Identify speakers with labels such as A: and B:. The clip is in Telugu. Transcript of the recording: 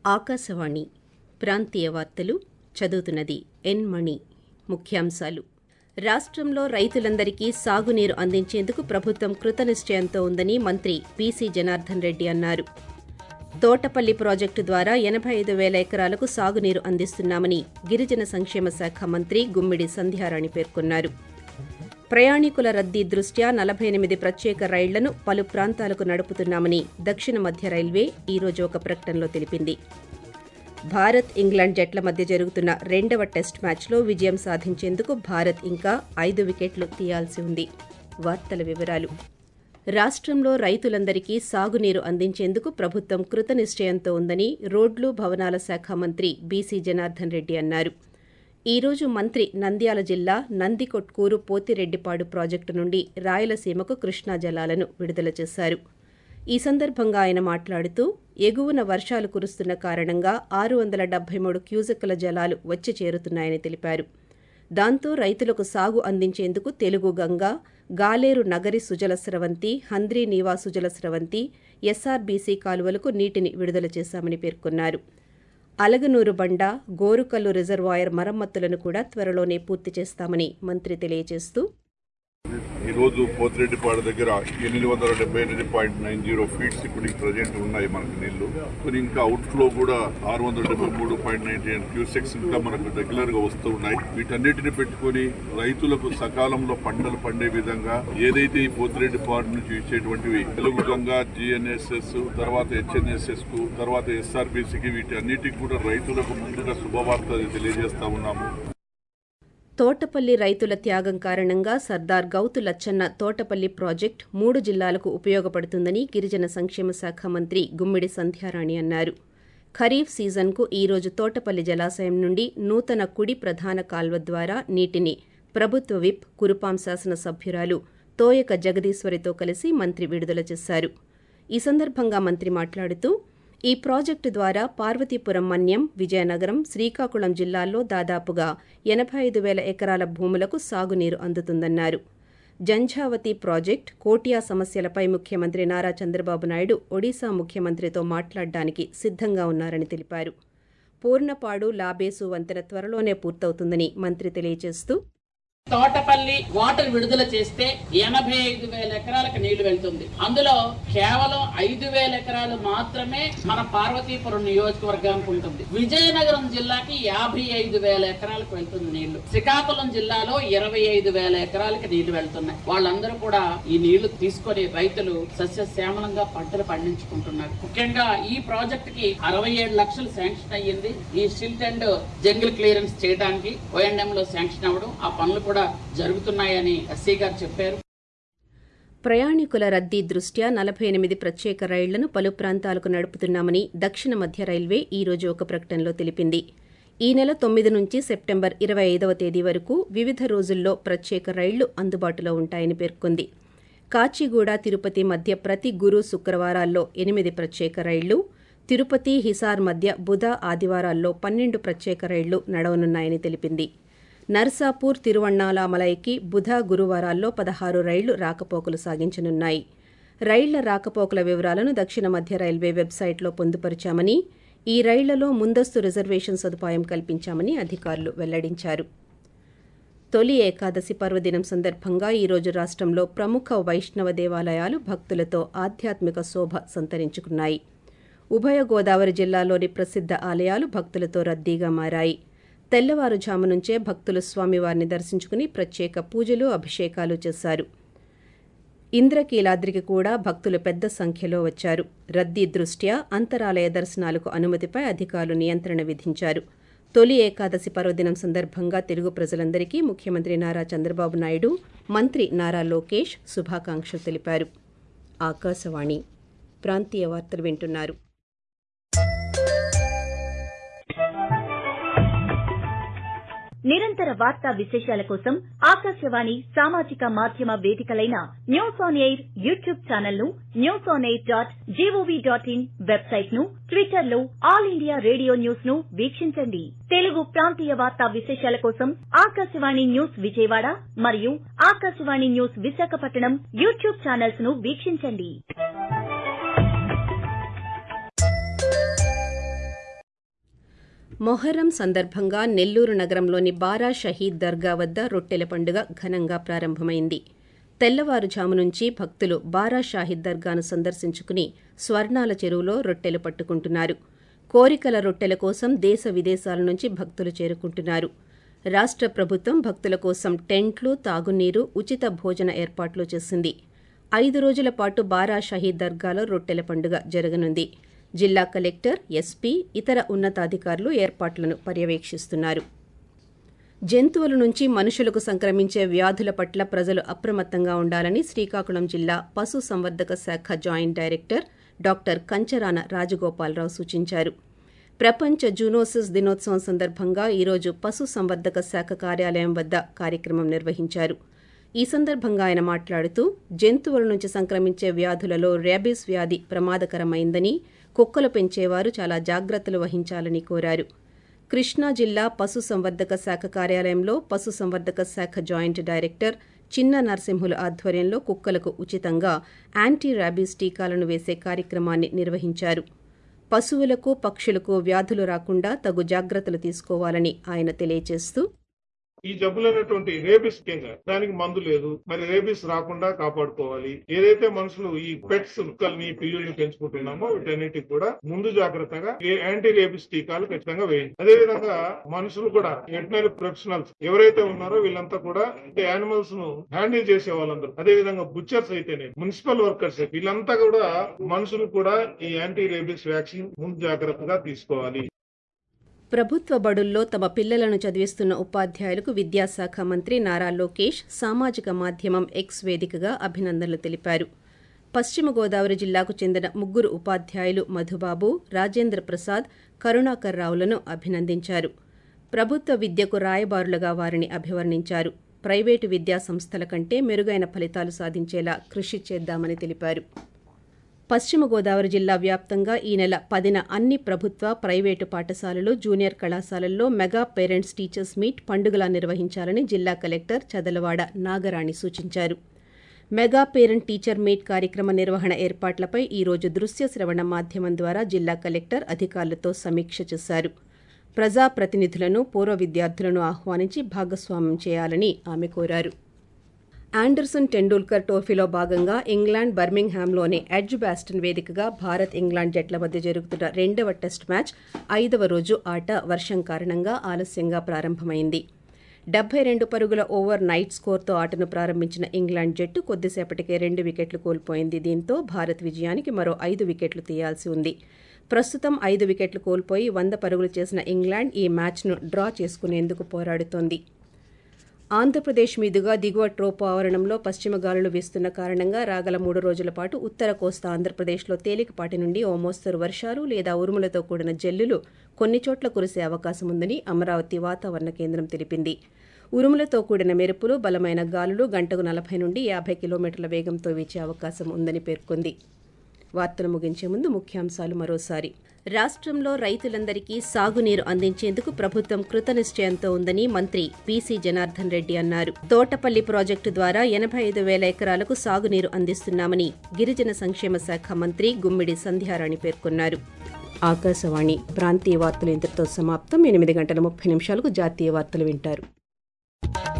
A: ఆకాశవాణి ప్రాంతీయ వార్తలు చదువుతున్నది ఎన్ మణి ముఖ్యాంశాలు రాష్ట్రంలో రైతులందరికీ సాగునీరు అందించేందుకు ప్రభుత్వం కృతనిశ్చయంతో ఉందని మంత్రి బీసీ జనార్దన్ రెడ్డి అన్నారు తోటపల్లి ప్రాజెక్టు ద్వారా ఎనభై ఐదు వేల ఎకరాలకు సాగునీరు అందిస్తున్నామని గిరిజన సంక్షేమ శాఖ మంత్రి గుమ్మిడి సంధ్యారాణి పేర్కొన్నారు ప్రయాణికుల రద్దీ దృష్ట్యా నలభై ఎనిమిది ప్రత్యేక రైళ్లను పలు ప్రాంతాలకు నడుపుతున్నామని దక్షిణ మధ్య రైల్వే ఈ రోజు ఒక ప్రకటనలో తెలిపింది భారత్ ఇంగ్లాండ్ జట్ల మధ్య జరుగుతున్న రెండవ టెస్ట్ మ్యాచ్లో విజయం సాధించేందుకు భారత్ ఇంకా ఐదు వికెట్లు తీయాల్సి ఉంది వార్తల వివరాలు రాష్ట్రంలో రైతులందరికీ సాగునీరు అందించేందుకు ప్రభుత్వం కృతనిశ్చయంతో ఉందని రోడ్లు భవనాల శాఖ మంత్రి బీసీ జనార్దన్ రెడ్డి అన్నారు ఈ రోజు మంత్రి నంద్యాల జిల్లా నందికొట్కూరు పోతిరెడ్డిపాడు ప్రాజెక్టు నుండి రాయలసీమకు కృష్ణా జలాలను విడుదల చేశారు ఈ సందర్భంగా ఆయన మాట్లాడుతూ ఎగువన వర్షాలు కురుస్తున్న కారణంగా ఆరు వందల డెబ్బై మూడు క్యూసెక్కుల జలాలు వచ్చి చేరుతున్నాయని తెలిపారు దాంతో రైతులకు సాగు అందించేందుకు తెలుగు గంగ గాలేరు నగరి సుజల స్రవంతి హంద్రీ నీవా సుజల స్రవంతి ఎస్ఆర్బీసీ కాలువలకు నీటిని విడుదల చేశామని పేర్కొన్నారు అలగనూరు బండ గోరుకల్లు రిజర్వాయర్ మరమ్మతులను కూడా త్వరలోనే పూర్తి చేస్తామని మంత్రి తెలియజేస్తూ
B: ఈ రోజు పోతిరెడ్డిపాడు దగ్గర ఎనిమిది వందల డెబ్బై ఎనిమిది పాయింట్ నైన్ జీరో ఫీట్స్ ఇప్పుడు ప్రజెంట్ ఉన్నాయి మనకు నీళ్లు కొన్ని ఇంకా అవుట్ ఫ్లో కూడా ఆరు వందల డెబ్బై మూడు పాయింట్ నైన్టీ ఎయిట్ క్యూసెక్స్ ఇంకా మనకు రెగ్యులర్ గా వస్తూ ఉన్నాయి వీటన్నిటిని పెట్టుకొని రైతులకు సకాలంలో పంటలు పండే విధంగా ఏదైతే ఈ పోతిరెడ్డిపాడు నుంచి ఇచ్చేటువంటివి తెలుగు గంగా జిఎన్ఎస్ఎస్ తర్వాత హెచ్ఎన్ఎస్ఎస్ కు తర్వాత ఎస్ఆర్బిసికి వీటి అన్నిటికి కూడా రైతులకు ముందుగా శుభవార్త తెలియజేస్తా ఉన్నాము
A: తోటపల్లి రైతుల త్యాగం కారణంగా సర్దార్ గౌతు లచ్చన్న తోటపల్లి ప్రాజెక్టు మూడు జిల్లాలకు ఉపయోగపడుతుందని గిరిజన సంక్షేమ శాఖ మంత్రి గుమ్మిడి సంధ్యారాణి అన్నారు ఖరీఫ్ సీజన్కు ఈ రోజు తోటపల్లి జలాశయం నుండి నూతన కుడి ప్రధాన కాల్వ ద్వారా నీటిని ప్రభుత్వ విప్ కురుపాం శాసన సభ్యురాలు తోయక జగదీశ్వరితో కలిసి మంత్రి విడుదల చేశారు ఈ సందర్భంగా మంత్రి మాట్లాడుతూ ఈ ప్రాజెక్టు ద్వారా పార్వతీపురం మన్యం విజయనగరం శ్రీకాకుళం జిల్లాల్లో దాదాపుగా ఎనభై ఐదు వేల ఎకరాల భూములకు సాగునీరు అందుతుందన్నారు జంఝావతి ప్రాజెక్టు కోటియా సమస్యలపై ముఖ్యమంత్రి నారా చంద్రబాబు నాయుడు ఒడిశా ముఖ్యమంత్రితో మాట్లాడడానికి సిద్ధంగా ఉన్నారని తెలిపారు పూర్ణపాడు లాబేసు వంతెన త్వరలోనే పూర్తవుతుందని మంత్రి తెలియజేస్తూ
C: తోటపల్లి వాటర్ విడుదల చేస్తే ఎనభై ఐదు వేల ఎకరాలకు నీళ్లు వెళ్తుంది అందులో కేవలం ఐదు వేల ఎకరాలు మాత్రమే మన పార్వతీపురం నియోజకవర్గానికి ఉంటుంది విజయనగరం జిల్లాకి యాభై ఐదు వేల ఎకరాలకు వెళ్తుంది నీళ్లు శ్రీకాకుళం జిల్లాలో ఇరవై ఐదు వేల ఎకరాలకు నీళ్లు వెళ్తున్నాయి వాళ్ళందరూ కూడా ఈ నీళ్లు తీసుకొని రైతులు సస్యశ్యామలంగా పంటలు పండించుకుంటున్నారు ముఖ్యంగా ఈ ప్రాజెక్ట్ కి అరవై ఏడు లక్షలు శాంక్షన్ అయ్యింది ఈ సిల్ట్ అండ్ జంగిల్ క్లియరెన్స్ చేయడానికి ఓఎండ్ఎం లో శాంక్షన్ అవ్వడం ఆ పనులు కూడా జరుగుతున్నాయని ఎస్సీ గారు చెప్పారు
A: ప్రయాణికుల రద్దీ దృష్ట్యా నలభై ఎనిమిది ప్రత్యేక రైళ్లను పలు ప్రాంతాలకు నడుపుతున్నామని దక్షిణ మధ్య రైల్వే ఈ రోజు ఒక ప్రకటనలో తెలిపింది ఈ నెల తొమ్మిది నుంచి సెప్టెంబర్ ఇరవై ఐదవ తేదీ వరకు వివిధ రోజుల్లో ప్రత్యేక రైళ్లు అందుబాటులో ఉంటాయని పేర్కొంది కాచిగూడ తిరుపతి మధ్య ప్రతి గురు శుక్రవారాల్లో ఎనిమిది ప్రత్యేక రైళ్లు తిరుపతి హిసార్ మధ్య బుధ ఆదివారాల్లో పన్నెండు ప్రత్యేక రైళ్లు నడవనున్నాయని తెలిపింది నర్సాపూర్ తిరువణ్ణాలామలైకి బుధ గురువారాల్లో పదహారు రైళ్లు రాకపోకలు సాగించనున్నాయి రైళ్ల రాకపోకల వివరాలను దక్షిణ మధ్య రైల్వే వెబ్సైట్లో పొందుపరిచామని ఈ రైళ్లలో ముందస్తు రిజర్వేషన్ సదుపాయం కల్పించామని అధికారులు వెల్లడించారు తొలి ఏకాదశి పర్వదినం సందర్భంగా ఈ రోజు రాష్ట్రంలో ప్రముఖ వైష్ణవ దేవాలయాలు భక్తులతో ఆధ్యాత్మిక శోభ సంతరించుకున్నాయి ఉభయ గోదావరి జిల్లాలోని ప్రసిద్ధ ఆలయాలు భక్తులతో రద్దీగా మారాయి తెల్లవారుజాము నుంచే భక్తులు స్వామివారిని దర్శించుకుని ప్రత్యేక పూజలు అభిషేకాలు చేశారు ఇంద్రకీలాద్రికి కూడా భక్తులు పెద్ద సంఖ్యలో వచ్చారు రద్దీ దృష్ట్యా అంతరాలయ దర్శనాలకు అనుమతిపై అధికారులు నియంత్రణ విధించారు తొలి ఏకాదశి పర్వదినం సందర్భంగా తెలుగు ప్రజలందరికీ ముఖ్యమంత్రి నారా చంద్రబాబు నాయుడు మంత్రి నారా లోకేష్ శుభాకాంక్షలు తెలిపారు ఆకాశవాణి ప్రాంతీయ వార్తలు వింటున్నారు
D: నిరంతర వార్తా విశేషాల కోసం ఆకాశవాణి సామాజిక మాధ్యమ వేదికలైన news on air YouTube channel ను news on air dot gov dot in website ను ట్విట్టర్ లో ఆల్ ఇండియా రేడియో న్యూస్ ను వీక్షించండి తెలుగు ప్రాంతీయ వార్తా విశేషాల కోసం ఆకాశవాణి న్యూస్ విజయవాడ మరియు Akashvani news Visakhapatnam YouTube channels ను వీక్షించండి
A: మొహర్రం సందర్భంగా నెల్లూరు నగరంలోని బారా షహీద్ దర్గా వద్ద రొట్టెల పండుగ ఘనంగా ప్రారంభమైంది తెల్లవారుజాము నుంచి భక్తులు బారా షాహిద్ దర్గాను సందర్శించుకుని స్వర్ణాల చెరువులో రొట్టెలు పట్టుకుంటున్నారు కోరికల రొట్టెల కోసం దేశ విదేశాల నుంచి భక్తులు చేరుకుంటున్నారు రాష్ట్ర ప్రభుత్వం భక్తుల కోసం టెంట్లు తాగునీరు ఉచిత భోజన ఏర్పాట్లు చేసింది ఐదు రోజుల పాటు బారా షహీద్ దర్గాలో రొట్టెల పండుగ జరగనుంది జిల్లా కలెక్టర్ ఎస్పీ ఇతర ఉన్నతాధికారులు ఏర్పాట్లను పర్యవేక్షిస్తున్నారు జంతువుల నుంచి మనుషులకు సంక్రమించే వ్యాధుల పట్ల ప్రజలు అప్రమత్తంగా ఉండాలని శ్రీకాకుళం జిల్లా పశు సంవర్ధక శాఖ joint director doctor Kancharana Rajagopalarao సూచించారు ప్రపంచ జూనోసిస్ దినోత్సవం సందర్భంగా ఈరోజు పశు సంవర్ధక శాఖ కార్యాలయం వద్ద కార్యక్రమం నిర్వహించారు ఈ సందర్భంగా ఆయన మాట్లాడుతూ జంతువుల నుంచి సంక్రమించే వ్యాధులలో ర్యాబీస్ వ్యాధి ప్రమాదకరమైందని కుక్కలు పెంచేవారు చాలా జాగ్రత్తలు వహించాలని కోరారు కృష్ణా జిల్లా పశు సంవర్ధక శాఖ కార్యాలయంలో పశు సంవర్ధక శాఖ జాయింట్ డైరెక్టర్ చిన్న నరసింహుల ఆధ్వర్యంలో కుక్కలకు ఉచితంగా యాంటీ ర్యాబీస్ టీకాలను వేసే కార్యక్రమాన్ని నిర్వహించారు పశువులకు పక్షులకు వ్యాధులు రాకుండా తగు జాగ్రత్తలు తీసుకోవాలని ఆయన తెలియజేస్తూ
E: ఈ జబ్బులైనటువంటి రేబిస్ కింద దానికి మందు లేదు మరి రేబిస్ రాకుండా కాపాడుకోవాలి ఏదైతే మనుషులు ఈ పెట్స్ కుక్కల్ని పిల్లుల్ని పెంచుకుంటున్నామో వీటన్నిటికి కూడా ముందు జాగ్రత్తగా ఈ యాంటీ రేబిస్ టీకాలు ఖచ్చితంగా వేయండి అదే విధంగా మనుషులు కూడా వెటనరీ ప్రొఫెషనల్స్ ఎవరైతే ఉన్నారో వీళ్ళంతా కూడా యానిమల్స్ ను హ్యాండిల్ చేసే వాళ్ళందరూ అదే విధంగా బుచ్చర్స్ అయితేనే మున్సిపల్ వర్కర్స్ వీళ్ళంతా కూడా మనుషులు కూడా ఈ యాంటీ రేబిస్ వ్యాక్సిన్ ముందు జాగ్రత్తగా తీసుకోవాలి
A: ప్రభుత్వ బడుల్లో తమ పిల్లలను చదివిస్తున్న ఉపాధ్యాయులకు విద్యాశాఖ మంత్రి నారా లోకేష్ సామాజిక మాధ్యమం ఎక్స్ వేదికగా అభినందనలు తెలిపారు పశ్చిమ గోదావరి జిల్లాకు చెందిన ముగ్గురు ఉపాధ్యాయులు మధుబాబు రాజేంద్ర ప్రసాద్ కరుణాకర్ రావులను అభినందించారు ప్రభుత్వ విద్యకు రాయబారులుగా వారిని అభివర్ణించారు ప్రైవేటు విద్యా సంస్థల కంటే మెరుగైన ఫలితాలు సాధించేలా కృషి చేద్దామని తెలిపారు పశ్చిమ గోదావరి జిల్లా వ్యాప్తంగా ఈ నెల పదిన అన్ని ప్రభుత్వ ప్రైవేటు పాఠశాలలు జూనియర్ కళాశాలల్లో మెగా పేరెంట్స్ టీచర్స్ మీట్ పండుగలా నిర్వహించాలని జిల్లా కలెక్టర్ చదలవాడ నాగరాణి సూచించారు మెగా పేరెంట్ టీచర్ మీట్ కార్యక్రమ నిర్వహణ ఏర్పాట్లపై ఈ రోజు దృశ్య శ్రవణ మాధ్యమం ద్వారా జిల్లా కలెక్టర్ అధికారులతో సమీక్ష చేశారు ప్రజాప్రతినిధులను పూర్వ విద్యార్థులను ఆహ్వానించి భాగస్వామ్యం చేయాలని ఆమె కోరారు ఆండర్సన్ టెండూల్కర్ ట్రోఫీలో భాగంగా ఇంగ్లాండ్ బర్మింగ్హామ్లోని ఎడ్జ్ బ్యాస్టన్ వేదికగా భారత్ ఇంగ్లాండ్ జట్ల మధ్య జరుగుతున్న రెండవ టెస్ట్ మ్యాచ్ ఐదవ రోజు ఆట వర్షం కారణంగా ఆలస్యంగా ప్రారంభమైంది డెబ్బై రెండు పరుగుల ఓవర్ నైట్ స్కోర్తో ఆటను ప్రారంభించిన ఇంగ్లాండ్ జట్టు కొద్దిసేపటికే రెండు వికెట్లు కోల్పోయింది దీంతో భారత్ విజయానికి మరో ఐదు వికెట్లు తీయాల్సి ఉంది ప్రస్తుతం ఐదు వికెట్లు కోల్పోయి వంద పరుగులు చేసిన ఇంగ్లాండ్ ఈ మ్యాచ్ను డ్రా చేసుకునేందుకు పోరాడుతోంది ఆంధ్రప్రదేశ్ మీదుగా దిగువ ట్రోపో ఆవరణంలో పశ్చిమ గాలులు వీస్తున్న కారణంగా రాగల మూడు రోజుల పాటు ఉత్తర కోస్తా ఆంధ్రప్రదేశ్లో తేలికపాటి నుండి ఓ మోస్తరు వర్షాలు లేదా ఉరుములతో కూడిన జల్లులు కొన్ని చోట్ల కురిసే అవకాశం ఉందని అమరావతి వాతావరణ కేంద్రం తెలిపింది ఉరుములతో కూడిన మెరుపులు బలమైన గాలులు గంటకు నలభై నుండి యాభై కిలోమీటర్ల వేగంతో వీచే అవకాశం ఉందని పేర్కొంది వార్తలు ముగించే ముందు ముఖ్యాంశాలు మరోసారి రాష్ట్రంలో రైతులందరికీ సాగునీరు అందించేందుకు ప్రభుత్వం కృతనిశ్చయంతో ఉందని మంత్రి బీసీ జనార్దన్ రెడ్డి అన్నారు తోటపల్లి ప్రాజెక్టు ద్వారా ఎనభై ఐదు వేల ఎకరాలకు సాగునీరు అందిస్తున్నామని గిరిజన సంక్షేమ శాఖ మంత్రి గుమ్మిడి సంధ్యారాణి పేర్కొన్నారు ఆకాశవాణి ప్రాంతీయ వార్తలు ఇంతటితో సమాప్తం ఎనిమిది గంటల ముప్పై నిమిషాలకు జాతీయ వార్తలు వింటారు